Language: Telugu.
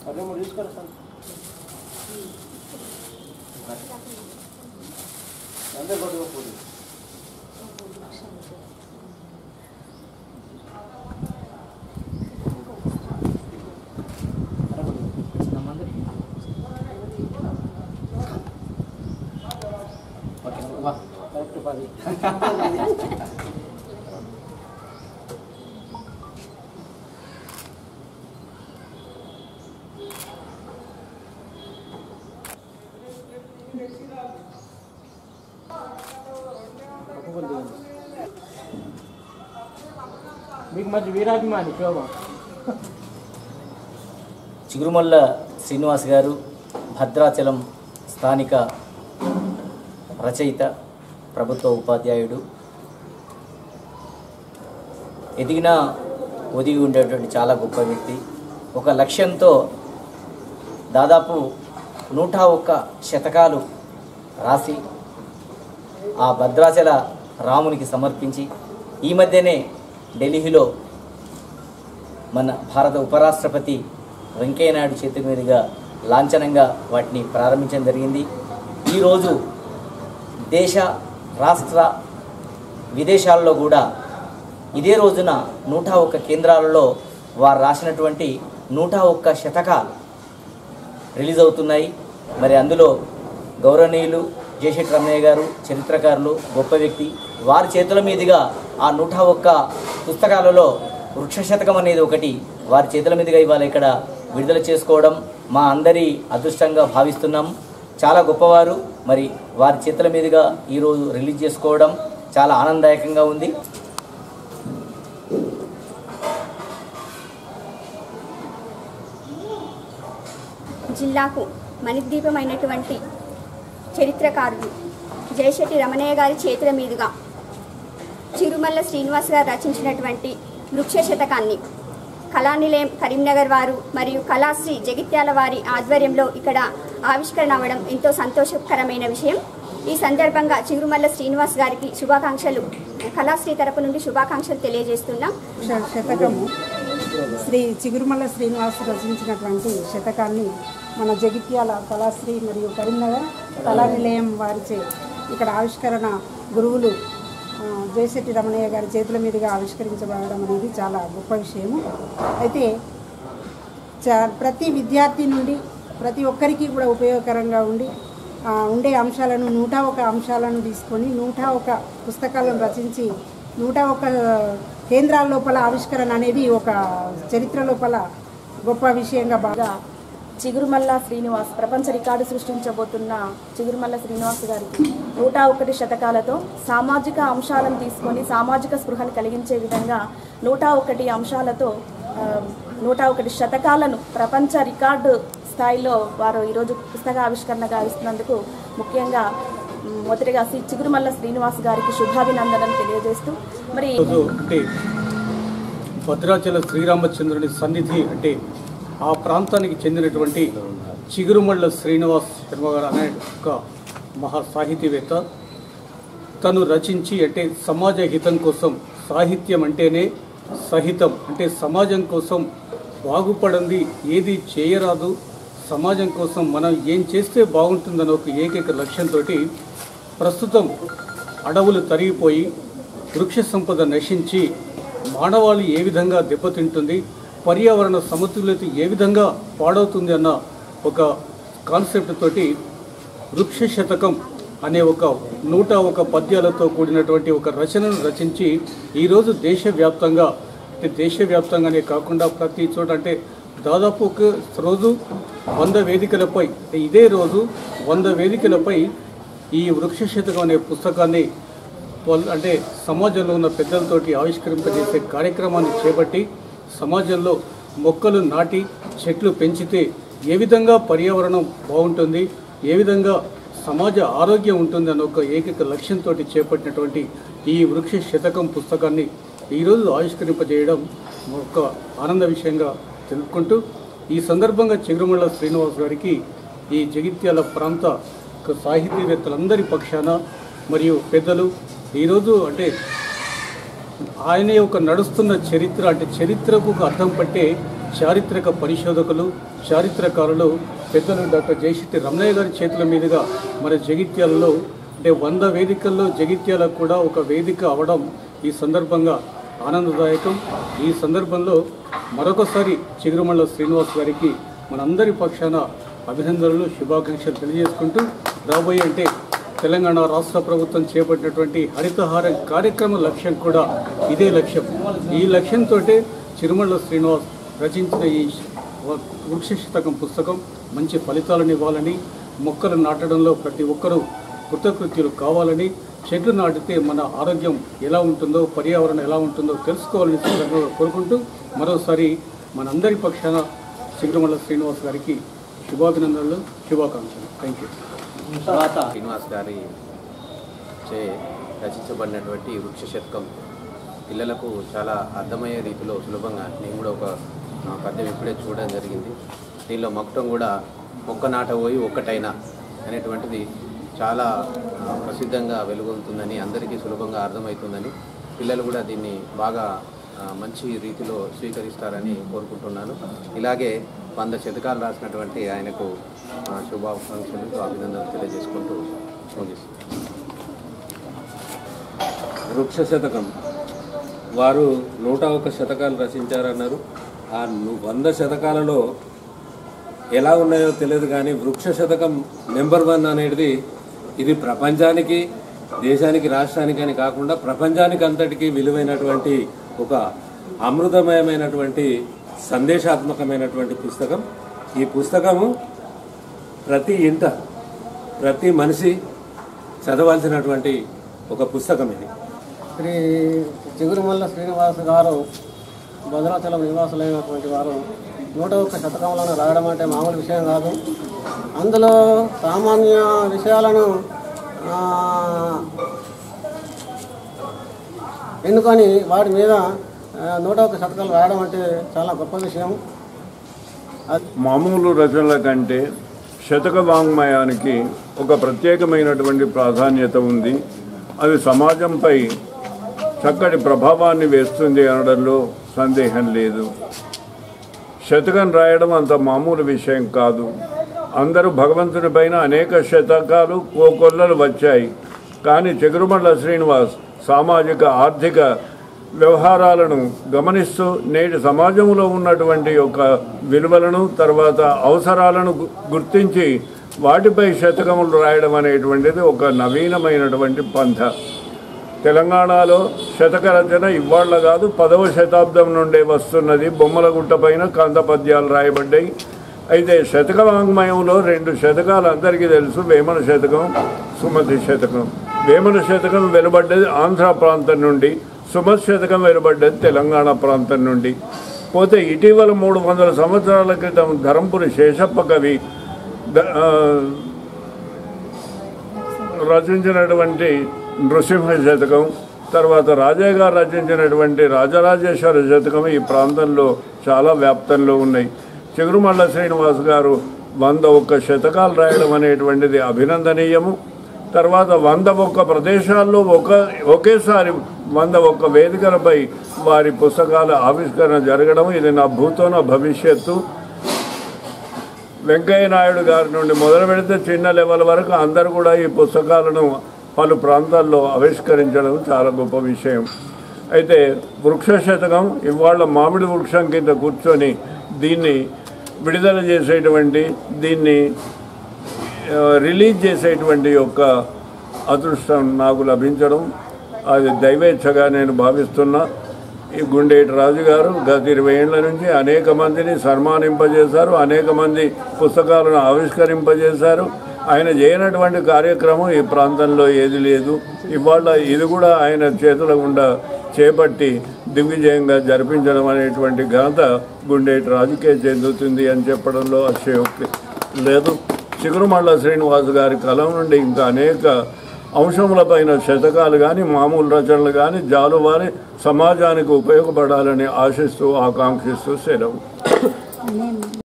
అదే మూడు తీసుకురా సార్ అంతే కొద్దిగా పోదు కరెక్ట్ పది ఒక్కొక్కరు దిగండి. మీకు మంచి వీరాభిమాని శోభ చిగురుమల్ల శ్రీనివాస్ గారు భద్రాచలం స్థానిక రచయిత ప్రభుత్వ ఉపాధ్యాయుడు ఎదిగిన ఒదిగి ఉండేటువంటి చాలా గొప్ప వ్యక్తి ఒక లక్ష్యంతో దాదాపు నూట ఒక్క శతకాలు రాసి ఆ భద్రాచల రామునికి సమర్పించి ఈ మధ్యనే ఢిల్లీలో మన భారత ఉపరాష్ట్రపతి వెంకయ్యనాయుడు చేతి మీదుగా లాంఛనంగా వాటిని ప్రారంభించడం జరిగింది ఈరోజు దేశ రాష్ట్ర విదేశాల్లో కూడా ఇదే రోజున నూట ఒక్క కేంద్రాలలో వారు రాసినటువంటి నూట ఒక్క శతకాలు రిలీజ్ అవుతున్నాయి మరి అందులో గౌరవనీయులు జయశెట్టి రమణయ్య గారు చరిత్రకారులు గొప్ప వ్యక్తి వారి చేతుల మీదుగా ఆ నూట ఒక్క పుస్తకాలలో వృక్ష శతకం అనేది ఒకటి వారి చేతుల మీదుగా ఇవాళ ఇక్కడ విడుదల చేసుకోవడం మా అందరి అదృష్టంగా భావిస్తున్నాం చాలా గొప్పవారు మరి వారి చేతుల మీదుగా ఈరోజు రిలీజ్ చేసుకోవడం చాలా ఆనందదాయకంగా ఉంది జిల్లాకు మణిద్వీపమైనటువంటి చరిత్రకారుడు జయశెట్టి రమణయ్య గారి చేతుల మీదుగా చిరుమల్ల శ్రీనివాస్ గారు రచించినటువంటి వృక్ష శతకాన్ని కళానిలయం కరీంనగర్ వారు మరియు కళాశ్రీ జగిత్యాల వారి ఆధ్వర్యంలో ఇక్కడ ఆవిష్కరణ అవ్వడం ఎంతో సంతోషకరమైన విషయం ఈ సందర్భంగా చిరుమల్ల శ్రీనివాస్ గారికి శుభాకాంక్షలు కళాశ్రీ తరపు నుండి శుభాకాంక్షలు తెలియజేస్తున్నాం శ- శతకము శ్రీ చిగురుమల్ల శ్రీనివాస్ రచించినటువంటి శతకాన్ని మన జగిత్యాల కళాశ్రీ మరియు కరీంనగర్ కళా నిలయం వారిచే ఇక్కడ ఆవిష్కరణ గురువులు ఆ, జయశెట్టి రమణయ్య గారి చేతుల మీదుగా ఆవిష్కరించబడడం అనేది చాలా గొప్ప విషయము అయితే చ- ప్రతి విద్యార్థి నుండి ప్రతి ఒక్కరికి కూడా ఉపయోగకరంగా ఉండి ఆ, ఉండే అంశాలను నూట ఒక అంశాలను తీసుకొని నూట ఒక పుస్తకాలను రచించి నూట ఒక కేంద్రాల లోపల ఆవిష్కరణ అనేది ఒక చరిత్ర లోపల గొప్ప విషయంగా బాగా చిగురుమల్ల శ్రీనివాస్ ప్రపంచ రికార్డు సృష్టించబోతున్న చిగురుమల్ల శ్రీనివాస్ గారికి నూట ఒకటి శతకాలతో సామాజిక అంశాలను తీసుకొని సామాజిక స్పృహను కలిగించే విధంగా నూట ఒకటి అంశాలతో ఆ, నూట ఒకటి శతకాలను ప్రపంచ రికార్డు స్థాయిలో వారు ఈరోజు పుస్తక ఆవిష్కరణ గావిస్తున్నందుకు ముఖ్యంగా మ్, మొదటిగా శ్రీ చిగురుమల్ల శ్రీనివాస్ గారికి శుభాభినందనలు తెలియజేస్తూ మరి ఈరోజు అంటే భద్రాచల శ్రీరామచంద్రుని సన్నిధి అంటే ఆ ప్రాంతానికి చెందినటువంటి చిగురుమళ్ళ శ్రీనివాస్ శర్మ గారు అనే ఒక మహా సాహితీవేత్త తను రచించి అంటే సమాజ హితం కోసం సాహిత్యం అంటేనే సహితం అంటే సమాజం కోసం బాగుపడింది ఏది చేయరాదు సమాజం కోసం మనం ఏం చేస్తే బాగుంటుందన్న ఒక ఏకైక లక్ష్యంతో ప్రస్తుతం అడవులు తరిగిపోయి వృక్ష సంపద నశించి మానవాళి ఏ విధంగా దెబ్బతింటుంది పర్యావరణ సమతుల్యత ఏ విధంగా పాడవుతుంది అన్న ఒక కాన్సెప్ట్ తోటి వృక్ష శతకం అనే ఒక నూట ఒక పద్యాలతో కూడినటువంటి ఒక రచనను రచించి ఈరోజు దేశవ్యాప్తంగా అంటే దేశవ్యాప్తంగానే కాకుండా ప్రతి చోట అంటే దాదాపు ఒక రోజు వంద వేదికలపై అంటే ఇదే రోజు వంద వేదికలపై ఈ వృక్ష శతకం అనే పుస్తకాన్ని వాళ్ళ- అంటే సమాజంలో ఉన్న పెద్దలతోటి ఆవిష్కరింపజేసే కార్యక్రమాన్ని చేపట్టి సమాజంలో మొక్కలు నాటి చెట్లు పెంచితే ఏ విధంగా పర్యావరణం బాగుంటుంది ఏ విధంగా సమాజ ఆరోగ్యం ఉంటుంది అన్న ఒక ఏకైక లక్ష్యంతో చేపట్టినటువంటి ఈ వృక్ష శతకం పుస్తకాన్ని ఈరోజు ఆవిష్కరింపజేయడం ఒక ఆనంద విషయంగా తెలుపుకుంటూ ఈ సందర్భంగా చిగురుమల్ల శ్రీనివాస్ గారికి ఈ జగిత్యాల ప్రాంత ఒక సాహితీవేత్తలందరి పక్షాన మరియు పెద్దలు ఈరోజు అంటే ఆయన యొక్క నడుస్తున్న చరిత్ర అంటే చరిత్రకు ఒక అర్థం పట్టే చారిత్రక పరిశోధకులు చారిత్రకారులు పెద్దలు డాక్టర్ జయశెట్టి రమణయ్య గారి చేతుల మీదుగా మన జగిత్యాలలో అంటే వంద వేదికల్లో జగిత్యాల కూడా ఒక వేదిక అవడం ఈ సందర్భంగా ఆనందదాయకం ఈ సందర్భంలో మరొకసారి చిగురుమల్ల శ్రీనివాస్ గారికి మనందరి పక్షాన అభినందనలు శుభాకాంక్షలు తెలియజేసుకుంటూ రాబోయే అంటే తెలంగాణ రాష్ట్ర ప్రభుత్వం చేపట్టినటువంటి హరితహారం కార్యక్రమ లక్ష్యం కూడా ఇదే లక్ష్యం ఈ లక్ష్యంతో చిరుమల్ల శ్రీనివాస్ రచించిన ఈ వృక్ష శతకం పుస్తకం మంచి ఫలితాలను ఇవ్వాలని మొక్కలు నాటడంలో ప్రతి ఒక్కరూ కృతకృత్యులు కావాలని చెట్లు నాటితే మన ఆరోగ్యం ఎలా ఉంటుందో పర్యావరణం ఎలా ఉంటుందో తెలుసుకోవాలని సందర్భంగా కోరుకుంటూ మరోసారి మనందరి పక్షాన చిగురుమల్ల శ్రీనివాస్ గారికి శుభాభినందనలు శుభాకాంక్షలు థ్యాంక్ యూ శ్రీనివాస్ గారి చే రచించబడినటువంటి ఈ వృక్ష శతకం పిల్లలకు చాలా అర్థమయ్యే రీతిలో సులభంగా నేను కూడా ఒక ఆ, పద్యం ఇప్పుడే చూడడం జరిగింది దీనిలో మొక్కటం కూడా మొక్క నాట పోయి ఒక్కటైనా అనేటువంటిది చాలా ఆ, ప్రసిద్ధంగా వెలుగొందుతుందని అందరికీ సులభంగా అర్థమవుతుందని పిల్లలు కూడా దీన్ని బాగా ఆ, మంచి రీతిలో స్వీకరిస్తారని కోరుకుంటున్నాను ఇలాగే వంద శతకాలు రాసినటువంటి ఆయనకు ఆ, శుభాకాంక్షలు అభినందనలు తెలియజేసుకుంటూ ముగిస్తున్నాను వృక్ష శతకం వారు నూట ఒక్క శతకాలు రచించారన్నారు ఆ ను- వంద శతకాలలో ఎలా ఉన్నాయో తెలియదు కానీ వృక్ష శతకం నెంబర్ వన్ అనేది ఇది ప్రపంచానికి దేశానికి రాష్ట్రానికి అని కాకుండా ప్రపంచానికి అంతటికీ విలువైనటువంటి ఒక అమృతమయమైనటువంటి సందేశాత్మకమైనటువంటి పుస్తకం ఈ పుస్తకము ప్రతి ఇంట ప్రతి మనిషి చదవాల్సినటువంటి ఒక పుస్తకం ఇది శ్రీ చిగురుమల్ల శ్రీనివాస్ గారు భద్రాచలం నివాసులైనటువంటి వారు నూట ఒక్క శతకంలోనే రాయడం అంటే మామూలు విషయం కాదు అందులో సామాన్య విషయాలను ఆ, ఎన్నుకొని వాటి మీద ఆ, నూట ఒక్క శతకాలు రాయడం అంటే చాలా గొప్ప విషయం మామూలు రచనల కంటే శతక వాంగ్మయానికి ఒక ప్రత్యేకమైనటువంటి ప్రాధాన్యత ఉంది అది సమాజంపై చక్కటి ప్రభావాన్ని వేస్తుంది అనడంలో సందేహం లేదు శతకం రాయడం అంత మామూలు విషయం కాదు అందరూ భగవంతుడి పైన అనేక శతకాలు కోకొల్లలు వచ్చాయి కానీ చెగురుమల్ల శ్రీనివాస్ సామాజిక ఆర్థిక వ్యవహారాలను గమనిస్తూ నేటి సమాజంలో ఉన్నటువంటి యొక్క విలువలను తర్వాత అవసరాలను గు- గుర్తించి వాటిపై శతకములు రాయడం అనేటువంటిది ఒక నవీనమైనటువంటి పంథ తెలంగాణలో శతక రచన ఇవాళ కాదు పదవ శతాబ్దం నుండే వస్తున్నది బొమ్మలగుట్ట పైన కంద పద్యాలు రాయబడ్డాయి అయితే శతక వాంగ్మయంలో రెండు శతకాలు అందరికీ తెలుసు వేమన శతకం సుమతి శతకం వేమన శతకం వెలువడ్డది ఆంధ్ర ప్రాంతం నుండి సుమతి శతకం వెలువడ్డది తెలంగాణ ప్రాంతం నుండి పోతే ఇటీవల మూడు వందల సంవత్సరాల క్రితం ధరంపురి శేషప్ప కవి ద- ఆ, రచించినటువంటి నృసింహ శతకం తర్వాత రాజయ్య గారు రచించినటువంటి రాజరాజేశ్వర శతకం ఈ ప్రాంతంలో చాలా వ్యాప్తంలో ఉన్నాయి చిగురుమల్ల శ్రీనివాస్ గారు వంద ఒక్క శతకాలు రాయడం అనేటువంటిది అభినందనీయము తర్వాత వంద ఒక్క ప్రదేశాల్లో ఒక ఒకేసారి వంద ఒక్క వేదికలపై వారి పుస్తకాల ఆవిష్కరణ జరగడం ఇది నా భూతో నా భవిష్యత్తు వెంకయ్య నాయుడు గారి నుండి మొదలు పెడితే చిన్న లెవెల్ వరకు అందరూ కూడా ఈ పుస్తకాలను పలు ప్రాంతాల్లో ఆవిష్కరించడం చాలా గొప్ప విషయం అయితే వృక్ష శతకం ఇవాళ మామిడి వృక్షం కింద కూర్చొని దీన్ని విడుదల చేసేటువంటి దీన్ని ఆ, రిలీజ్ చేసేటువంటి యొక్క అదృష్టం నాకు లభించడం అది దైవేచ్ఛగా నేను భావిస్తున్నా ఈ గుండేటి రాజు గారు గత ఇరవై ఏళ్ల నుంచి అనేక మందిని సన్మానింపజేశారు అనేక మంది పుస్తకాలను ఆవిష్కరింపజేశారు ఆయన చేయనటువంటి కార్యక్రమం ఈ ప్రాంతంలో ఏది లేదు ఇవాళ ఇది కూడా ఆయన చేతుల గుండా చేపట్టి దిగ్విజయంగా జరిపించడం అనేటువంటి ఘనత గుండేటి రాజుకే చెందుతుంది అని చెప్పడంలో అతిశయోక్తి లేదు చిగురుమల్ల శ్రీనివాస్ గారి కలం నుండి ఇంకా అనేక అంశములపైన శతకాలు కానీ మామూలు రచనలు కానీ జాలువారి సమాజానికి ఉపయోగపడాలని ఆశిస్తూ ఆకాంక్షిస్తూ సెలవు